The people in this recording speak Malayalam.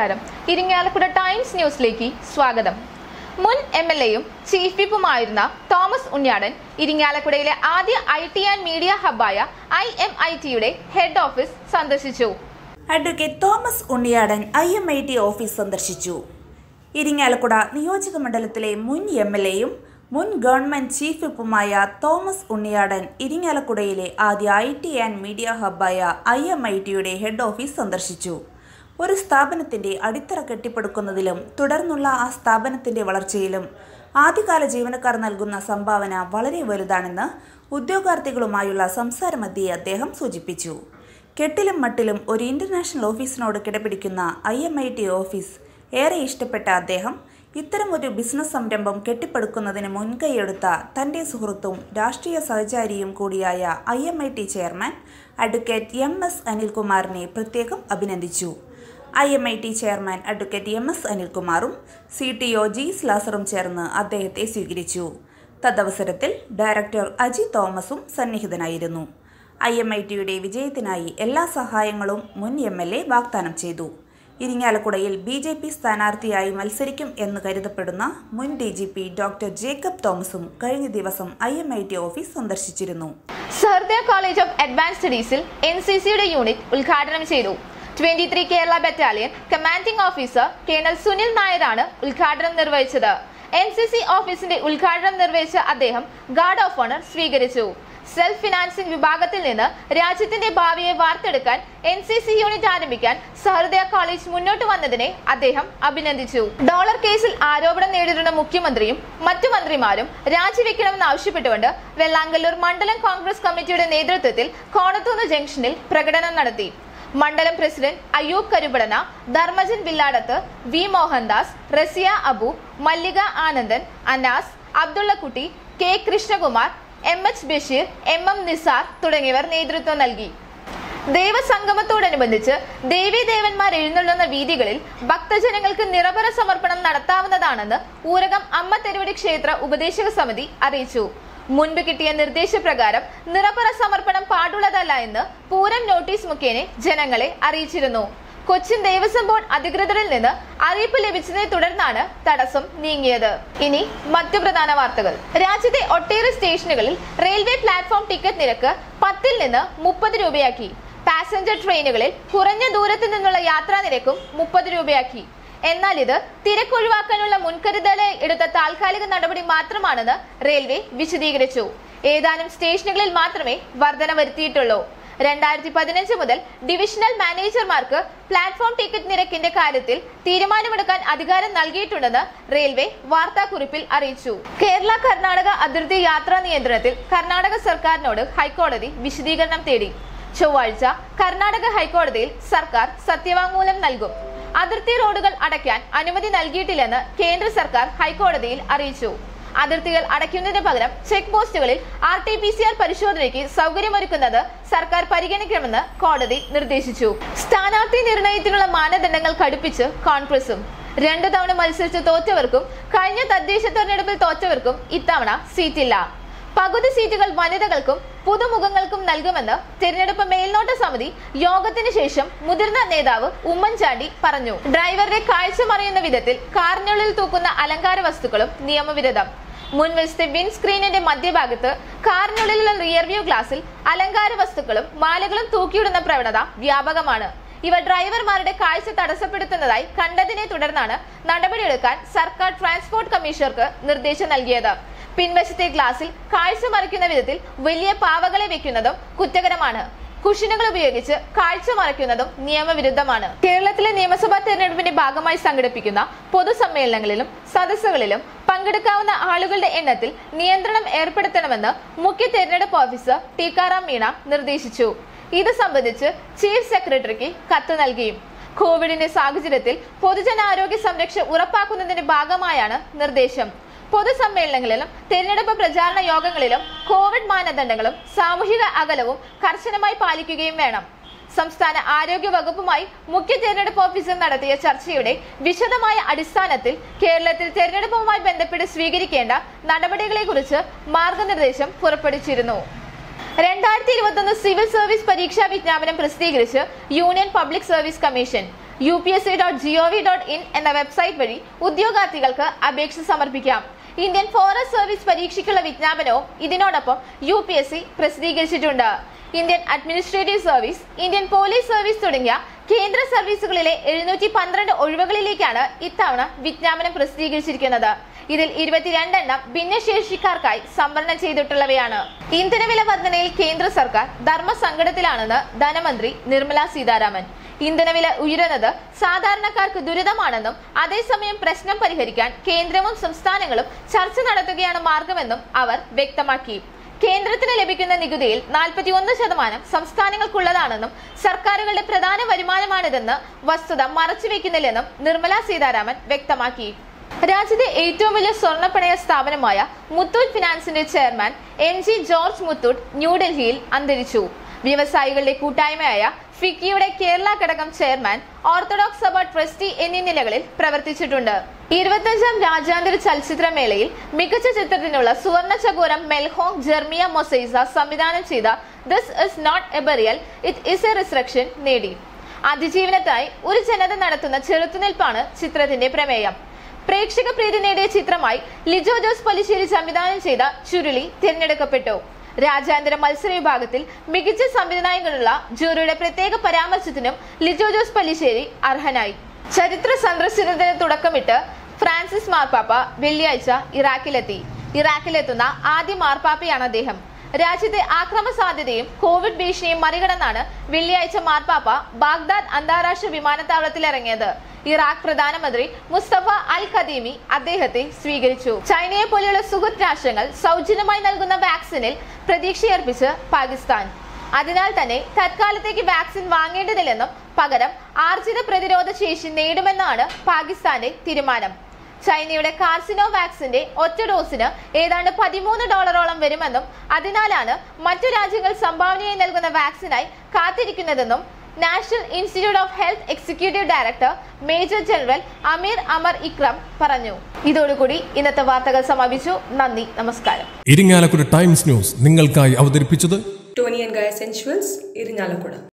നമസ്കാരം ഇരിങ്ങാലക്കുട ടൈംസ് ന്യൂസിലേക്ക് സ്വാഗതം മുൻ എം എൽ എയും ചീഫ് വിപ്പുമായിരുന്ന തോമസ് ഉണ്ണിയാടൻ ഇരിങ്ങാലക്കുടയിലെ ആദ്യ ഐ ടി ആൻഡ് മീഡിയ ഹബ്ബായ ഐ എം ഐ ടിയുടെ ഹെഡ് ഓഫീസ് സന്ദർശിച്ചു advocate Thomas Unniyadan I M I T office സന്ദർശിച്ചു ഇരിങ്ങാലക്കുട നിയോജക മണ്ഡലത്തിലെ മുൻ എം എൽ എയും മുൻ ഗവൺമെന്റ് ചീഫ് വിപ്പുമായ തോമസ് ഉണ്ണിയാടൻ ഇരിങ്ങാലക്കുടയിലെ ആദ്യ ഐ ടി ആൻഡ് മീഡിയ ഹബ്ബായ ഐ എം ഐ ടിയുടെ ഹെഡ് ഓഫീസ് സന്ദർശിച്ചു ഒരു സ്ഥാപനത്തിന്റെ അടിത്തറ കെട്ടിപ്പടുക്കുന്നതിലും തുടർന്നുള്ള ആ സ്ഥാപനത്തിന്റെ വളർച്ചയിലും ആദ്യകാല ജീവനക്കാർ നൽകുന്ന സംഭാവന വളരെ വലുതാണെന്ന് ഉദ്യോഗാർത്ഥികളുമായുള്ള സംസാരമധ്യേ അദ്ദേഹം സൂചിപ്പിച്ചു കെട്ടിലും മട്ടിലും ഒരു ഇന്റർനാഷണൽ ഓഫീസിനോട് കിടപിടിക്കുന്ന I M I T office ഏറെ ഇഷ്ടപ്പെട്ട അദ്ദേഹം ഇത്തരമൊരു ബിസിനസ് സംരംഭം കെട്ടിപ്പടുക്കുന്നതിന് മുൻകൈയെടുത്ത തന്റെ സുഹൃത്തും രാഷ്ട്രീയ സഹചാരിയും കൂടിയായ I M I T chairman advocate M S അനിൽകുമാറിനെ പ്രത്യേകം അഭിനന്ദിച്ചു I M I T chairman advocate M S അനിൽകുമാറും സി ടി ഒ ജീസ് ലാസറും ചേർന്ന് അദ്ദേഹത്തെ സ്വീകരിച്ചു തദവസരത്തിൽ ഡയറക്ടർ അജി തോമസും സന്നിഹിതനായിരുന്നു ഐ എം ഐ ടിയുടെ വിജയത്തിനായി എല്ലാ സഹായങ്ങളും മുൻ എം എൽ എ വാഗ്ദാനം ചെയ്തു ഇരിങ്ങാലക്കുടയിൽ ബി ജെ പി സ്ഥാനാർത്ഥിയായി മത്സരിക്കും എന്ന് കരുതപ്പെടുന്ന മുൻ D G P doctor Jacob തോമസും കഴിഞ്ഞ ദിവസം I M I T office സന്ദർശിച്ചിരുന്നു സഹൃദയ കോളേജ് ഓഫ് അഡ്വാൻസ് സ്റ്റഡീസിൽ എൻ സി സിയുടെ യൂണിറ്റ് ഉദ്ഘാടനം ചെയ്തു twenty three Kerala battalion commanding officer colonel Sunil നായരാണ് ഉദ്ഘാടനം നിർവഹിച്ചത് എൻ സി സി ഓഫീസിന്റെ ഉദ്ഘാടനം നിർവഹിച്ച അദ്ദേഹം ഗാർഡ് ഓഫ് ഓണർ സ്വീകരിച്ചു സെൽഫ് ഫിനാൻസിംഗ് വിഭാഗത്തിൽ നിന്ന് രാജ്യത്തിന്റെ ഭാവിയെ വാർത്തെടുക്കാൻ എൻ സി സി യൂണിറ്റ് ആരംഭിക്കാൻ സഹൃദയ കോളേജ് മുന്നോട്ട് വന്നതിനെ അദ്ദേഹം അഭിനന്ദിച്ചു ഡോളർ കേസിൽ ആരോപണം നേരിടുന്ന മുഖ്യമന്ത്രിയും മറ്റു മന്ത്രിമാരും രാജിവെക്കണമെന്ന് ആവശ്യപ്പെട്ടുകൊണ്ട് വെള്ളാങ്കല്ലൂർ മണ്ഡലം കോൺഗ്രസ് കമ്മിറ്റിയുടെ നേതൃത്വത്തിൽ കോണത്തൂന്ന് ജംഗ്ഷനിൽ പ്രകടനം നടത്തി മണ്ഡലം president Ayyub Karupadana Dharmajan Villadath V Mohandas Rasiya Abu Mallika Anandan Anas Abdullakutty K Krishnakumar M H Basheer M M Nisar തുടങ്ങിയവർ നേതൃത്വം നൽകി ദേവസംഗമത്തോടനുബന്ധിച്ച് ദേവീദേവന്മാർ എഴുന്നള്ളുന്ന വീതികളിൽ ഭക്തജനങ്ങൾക്ക് നിറപറ സമർപ്പണം നടത്താവുന്നതാണെന്ന് ഊരകം അമ്മ തെരുവടി ക്ഷേത്ര ഉപദേശക സമിതി അറിയിച്ചു മുൻപ് കിട്ടിയ നിർദ്ദേശപ്രകാരം നിറപറ സമർപ്പണം പാടുള്ളതല്ല എന്ന് പൂരം നോട്ടീസ് മുഖേന ജനങ്ങളെ അറിയിച്ചിരുന്നു കൊച്ചിൻ ദേവസ്വം ബോർഡ് അധികൃതരിൽ നിന്ന് അറിയിപ്പ് ലഭിച്ചതിനെ തുടർന്നാണ് തടസ്സം നീങ്ങിയത് ഇനി മറ്റു പ്രധാന വാർത്തകൾ രാജ്യത്തെ ഒട്ടേറെ സ്റ്റേഷനുകളിൽ റെയിൽവേ പ്ലാറ്റ്ഫോം ടിക്കറ്റ് നിരക്ക് പത്തിൽ നിന്ന് മുപ്പത് രൂപയാക്കി പാസഞ്ചർ ട്രെയിനുകളിൽ കുറഞ്ഞ ദൂരത്തിൽ നിന്നുള്ള യാത്രാ നിരക്കും മുപ്പത് രൂപയാക്കി എന്നാൽ ഇത് തിരക്കൊഴിവാക്കാനുള്ള മുൻകരുതല് എടുത്ത താൽക്കാലിക നടപടി മാത്രമാണെന്ന് റെയിൽവേ വിശദീകരിച്ചു ഏതാനും സ്റ്റേഷനുകളിൽ മാത്രമേ വർധന വരുത്തിയിട്ടുള്ളൂ രണ്ടായിരത്തി പതിനഞ്ച് മുതൽ ഡിവിഷണൽ മാനേജർമാർക്ക് പ്ലാറ്റ്ഫോം ടിക്കറ്റ് നിരക്കിന്റെ കാര്യത്തിൽ തീരുമാനമെടുക്കാൻ അധികാരം നൽകിയിട്ടുണ്ടെന്ന് റെയിൽവേ വാർത്താക്കുറിപ്പിൽ അറിയിച്ചു കേരള കർണാടക അതിർത്തി യാത്രാ നിയന്ത്രണത്തിൽ കർണാടക സർക്കാരിനോട് ഹൈക്കോടതി വിശദീകരണം തേടി ചൊവ്വാഴ്ച കർണാടക ഹൈക്കോടതിയിൽ സർക്കാർ സത്യവാങ്മൂലം നൽകും അതിർത്തി റോഡുകൾ അടയ്ക്കാൻ അനുമതി നൽകിയിട്ടില്ലെന്ന് കേന്ദ്ര സർക്കാർ ഹൈക്കോടതിയിൽ അറിയിച്ചു അതിർത്തികൾ അടയ്ക്കുന്നതിന് പകരം ചെക്ക് പോസ്റ്റുകളിൽ R T P C R പരിശോധനയ്ക്ക് സൗകര്യമൊരുക്കുന്നത് സർക്കാർ പരിഗണിക്കണമെന്ന് കോടതി നിർദ്ദേശിച്ചു സ്ഥാനാർത്ഥി നിർണയത്തിനുള്ള മാനദണ്ഡങ്ങൾ കടുപ്പിച്ച് കോൺഗ്രസും രണ്ടു തവണ മത്സരിച്ച് തോറ്റവർക്കും കഴിഞ്ഞ തദ്ദേശ തെരഞ്ഞെടുപ്പിൽ തോറ്റവർക്കും ഇത്തവണ സീറ്റില്ല പകുതി സീറ്റുകൾ വനിതകൾക്കും പുതുമുഖങ്ങൾക്കും നൽകുമെന്ന് തിരഞ്ഞെടുപ്പ് മേൽനോട്ട സമിതി യോഗത്തിന് ശേഷം മുതിർന്ന നേതാവ് ഉമ്മൻചാണ്ടി പറഞ്ഞു ഡ്രൈവറുടെ കാഴ്ച മറിയുന്ന വിധത്തിൽ കാറിനുള്ളിൽ തൂക്കുന്ന അലങ്കാര വസ്തുക്കളും നിയമവിരുദ്ധം മുൻവശത്തെ വിൻ സ്ക്രീനിന്റെ മധ്യഭാഗത്ത് കാറിനുള്ളിലുള്ള റിയർ വ്യൂ ഗ്ലാസിൽ അലങ്കാര വസ്തുക്കളും മാലകളും തൂക്കിയിടുന്ന പ്രവണത വ്യാപകമാണ് ഇവ ഡ്രൈവർമാരുടെ കാഴ്ച തടസ്സപ്പെടുത്തുന്നതായി കണ്ടതിനെ തുടർന്നാണ് നടപടിയെടുക്കാൻ സർക്കാർ ട്രാൻസ്പോർട്ട് കമ്മീഷണർക്ക് നിർദ്ദേശം നൽകിയത് പിൻവശത്തെ ഗ്ലാസിൽ കാഴ്ച മറിക്കുന്ന വിധത്തിൽ വലിയ പാവകളെ വെക്കുന്നതും കുറ്റകരമാണ് കുഷനുകൾ ഉപയോഗിച്ച് കാഴ്ച മറയ്ക്കുന്നതും നിയമവിരുദ്ധമാണ് കേരളത്തിലെ നിയമസഭാ തെരഞ്ഞെടുപ്പിന്റെ ഭാഗമായി സംഘടിപ്പിക്കുന്ന പൊതുസമ്മേളനങ്ങളിലും സദസ്സുകളിലും പങ്കെടുക്കാവുന്ന ആളുകളുടെ എണ്ണത്തിൽ നിയന്ത്രണം ഏർപ്പെടുത്തണമെന്ന് മുഖ്യ തെരഞ്ഞെടുപ്പ് ഓഫീസർ ടിക്കാറാം മീണ നിർദ്ദേശിച്ചു ഇത് സംബന്ധിച്ച് ചീഫ് സെക്രട്ടറിക്ക് കത്ത് നൽകിയും കോവിഡിന്റെ സാഹചര്യത്തിൽ പൊതുജനാരോഗ്യ സംരക്ഷ ഉറപ്പാക്കുന്നതിന്റെ ഭാഗമായാണ് നിർദ്ദേശം പൊതുസമ്മേളനങ്ങളിലും തെരഞ്ഞെടുപ്പ് പ്രചാരണ യോഗങ്ങളിലും കോവിഡ് മാനദണ്ഡങ്ങളും സാമൂഹിക അകലവും കർശനമായി പാലിക്കുകയും വേണം സംസ്ഥാന ആരോഗ്യ വകുപ്പുമായി മുഖ്യ തെരഞ്ഞെടുപ്പ് ഓഫീസർ നടത്തിയ ചർച്ചയുടെ വിശദമായ അടിസ്ഥാനത്തിൽ കേരളത്തിൽ തെരഞ്ഞെടുപ്പുമായി ബന്ധപ്പെട്ട് സ്വീകരിക്കേണ്ട നടപടികളെക്കുറിച്ച് മാർഗനിർദ്ദേശം പുറപ്പെടുവിച്ചിരുന്നു രണ്ടായിരത്തി ഇരുപത്തൊന്ന് സിവിൽ സർവീസ് പരീക്ഷാ വിജ്ഞാപനം പ്രസിദ്ധീകരിച്ച് union public service commission U P S C dot G O V dot in എന്ന വെബ്സൈറ്റ് വഴി ഉദ്യോഗാർത്ഥികൾക്ക് അപേക്ഷ സമർപ്പിക്കാം ഇന്ത്യൻ ഫോറസ്റ്റ് സർവീസ് പരീക്ഷയ്ക്കുള്ള വിജ്ഞാപനവും ഇതിനോടൊപ്പം യു പി എസ് സി പ്രസിദ്ധീകരിച്ചിട്ടുണ്ട് Indian administrative service Indian police service തുടങ്ങിയ കേന്ദ്ര സർവീസുകളിലെ എഴുന്നൂറ്റി പന്ത്രണ്ട് ഒഴിവുകളിലേക്കാണ് ഇത്തവണ വിജ്ഞാപനം പ്രസിദ്ധീകരിച്ചിരിക്കുന്നത് ഇതിൽ ഇരുപത്തിരണ്ടെണ്ണം ഭിന്നശേഷിക്കാർക്കായി സംവരണം ചെയ്തിട്ടുള്ളവയാണ് ഇന്ധനവില വർധനയിൽ കേന്ദ്ര സർക്കാർ ധർമ്മസങ്കടത്തിലാണെന്ന് ധനമന്ത്രി നിർമ്മല സീതാരാമൻ ഇന്ധനവില ഉയരുന്നത് സാധാരണക്കാർക്ക് ദുരിതമാണെന്നും അതേസമയം പ്രശ്നം പരിഹരിക്കാൻ കേന്ദ്രവും സംസ്ഥാനങ്ങളും ചർച്ച നടത്തുകയാണ് മാർഗമെന്നും അവർ വ്യക്തമാക്കി കേന്ദ്രത്തിന് ലഭിക്കുന്ന നികുതിയിൽ നാൽപ്പത്തിയൊന്ന് ശതമാനം സംസ്ഥാനങ്ങൾക്കുള്ളതാണെന്നും സർക്കാരുകളുടെ പ്രധാന വരുമാനമാണിതെന്ന് വസ്തുത മറച്ചുവെക്കുന്നില്ലെന്നും നിർമ്മല സീതാരാമൻ വ്യക്തമാക്കി രാജ്യത്തെ ഏറ്റവും വലിയ സ്വർണ്ണപ്പണയ സ്ഥാപനമായ മുത്തൂറ്റ് ഫിനാൻസിന്റെ chairman M G George Muthoot ന്യൂഡൽഹിയിൽ അന്തരിച്ചു വ്യവസായികളുടെ കൂട്ടായ്മയായ ഫിക്കിയുടെ കേരള ഘടകം ചെയർമാൻ ഓർത്തഡോക്സ് സഭ ട്രസ്റ്റി എന്നീ നിലകളിൽ പ്രവർത്തിച്ചിട്ടുണ്ട് ഇരുപത്തഞ്ചാം രാജ്യാന്തര ചലച്ചിത്രമേളയിൽ മികച്ച ചിത്രത്തിനുള്ള സുവർണ ചകോരം മെൽഹോങ് ജെർമിയ മൊസൈസ സംവിധാനം ചെയ്ത this is not a burial it is a resurrection നേടി അതിജീവനത്തായി ഒരു ജനത നടത്തുന്ന ചെറുത്തുനിൽപ്പാണ് ചിത്രത്തിന്റെ പ്രമേയം പ്രേക്ഷക പ്രീതി നേടിയ ചിത്രമായി ലിജോ ജോസ് പല്ലിശ്ശേരി സംവിധാനം ചെയ്ത ചുരുളി തിരഞ്ഞെടുക്കപ്പെട്ടു രാജ്യാന്തര മത്സര വിഭാഗത്തിൽ മികച്ച സംവിധായകനുള്ള ജൂറിയുടെ പ്രത്യേക പരാമർശത്തിനും ലിജോ ജോസ് പല്ലിശ്ശേരി അർഹനായി ചരിത്ര സന്ദർശനത്തിന് തുടക്കമിട്ട് ഫ്രാൻസിസ് മാർപ്പാപ്പ വെള്ളിയാഴ്ച ഇറാഖിലെത്തി ഇറാഖിലെത്തുന്ന ആദ്യ മാർപ്പാപ്പയാണ് അദ്ദേഹം രാജ്യത്തെ ആക്രമ സാധ്യതയും കോവിഡ് ഭീഷണിയും മറികടന്നാണ് വെള്ളിയാഴ്ച മാർപ്പാപ്പ ബാഗ്ദാദ് അന്താരാഷ്ട്ര വിമാനത്താവളത്തിൽ ഇറങ്ങിയത് ഇറാഖ് പ്രധാനമന്ത്രി മുസ്തഫ അൽ ഖദീമി അദ്ദേഹത്തെ സ്വീകരിച്ചു ചൈനയെ പോലെയുള്ള സുഹൃത്ത് രാഷ്ട്രങ്ങൾ സൗജന്യമായി നൽകുന്ന വാക്സിനിൽ പ്രതീക്ഷയർപ്പിച്ച് പാകിസ്ഥാൻ അതിനാൽ തന്നെ തൽക്കാലത്തേക്ക് വാക്സിൻ വാങ്ങേണ്ടതില്ലെന്നും പകരം ആർജിത പ്രതിരോധ ശേഷി നേടുമെന്നാണ് പാകിസ്ഥാന്റെ തീരുമാനം ചൈനയുടെ കാർസിനോ വാക്സിന്റെ ഒറ്റ ഡോസിന് ഏതാണ്ട് പതിമൂന്ന് ഡോളറോളം വരുമെന്നും അതിനാലാണ് മറ്റു രാജ്യങ്ങൾ സംഭാവനയായി നൽകുന്ന വാക്സിനായി കാത്തിരിക്കുന്നതെന്നും national institute of health executive director major general Amir Amar Ikram പറഞ്ഞു ഇതോടുകൂടി ഇന്നത്തെ വാർത്തകൾ സമാപിച്ചു നന്ദി നമസ്കാരം ഇരിങ്ങാലക്കുട ടൈംസ് ന്യൂസ് നിങ്ങൾക്കായി അവതരിപ്പിച്ചത് ടോണി ആൻഡ് ഗായ സെൻഷ്വൽസ് ഇരിഞ്ഞാലക്കുട